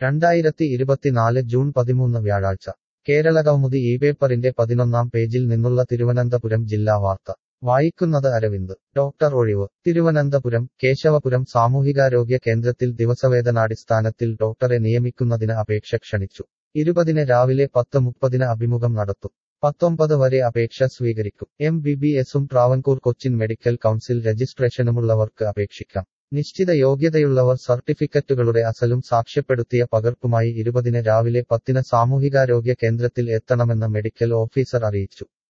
രണ്ടായിരത്തി ഇരുപത്തിനാല് ജൂൺ പതിമൂന്ന് വ്യാഴാഴ്ച കേരളകൗമുദി ഈ പേപ്പറിന്റെ പതിനൊന്നാം പേജിൽ നിന്നുള്ള തിരുവനന്തപുരം ജില്ലാ വാർത്ത വായിക്കുന്നത് അരവിന്ദ് ഡോക്ടർ ഒഴിവ് തിരുവനന്തപുരം കേശവപുരം സാമൂഹികാരോഗ്യ കേന്ദ്രത്തിൽ ദിവസവേതനാടിസ്ഥാനത്തിൽ ഡോക്ടറെ നിയമിക്കുന്നതിന് അപേക്ഷ ക്ഷണിച്ചു ഇരുപതിന് രാവിലെ പത്ത് മുപ്പതിന് അഭിമുഖം നടത്തും പത്തൊമ്പത് വരെ അപേക്ഷ സ്വീകരിക്കും എം ബി ബി എസും ട്രാവൻകൂർ കൊച്ചിൻ മെഡിക്കൽ കൗൺസിൽ രജിസ്ട്രേഷനുമുള്ളവർക്ക് അപേക്ഷിക്കാം നിശ്ചിത യോഗ്യതയുള്ളവർ സർട്ടിഫിക്കറ്റുകളുടെ അസലും സാക്ഷ്യപ്പെടുത്തിയ പകർപ്പുമായി ഇരുപതിന് രാവിലെ പത്തിന് സാമൂഹികാരോഗ്യ കേന്ദ്രത്തിൽ എത്തണമെന്ന് മെഡിക്കൽ ഓഫീസർ അറിയിച്ചു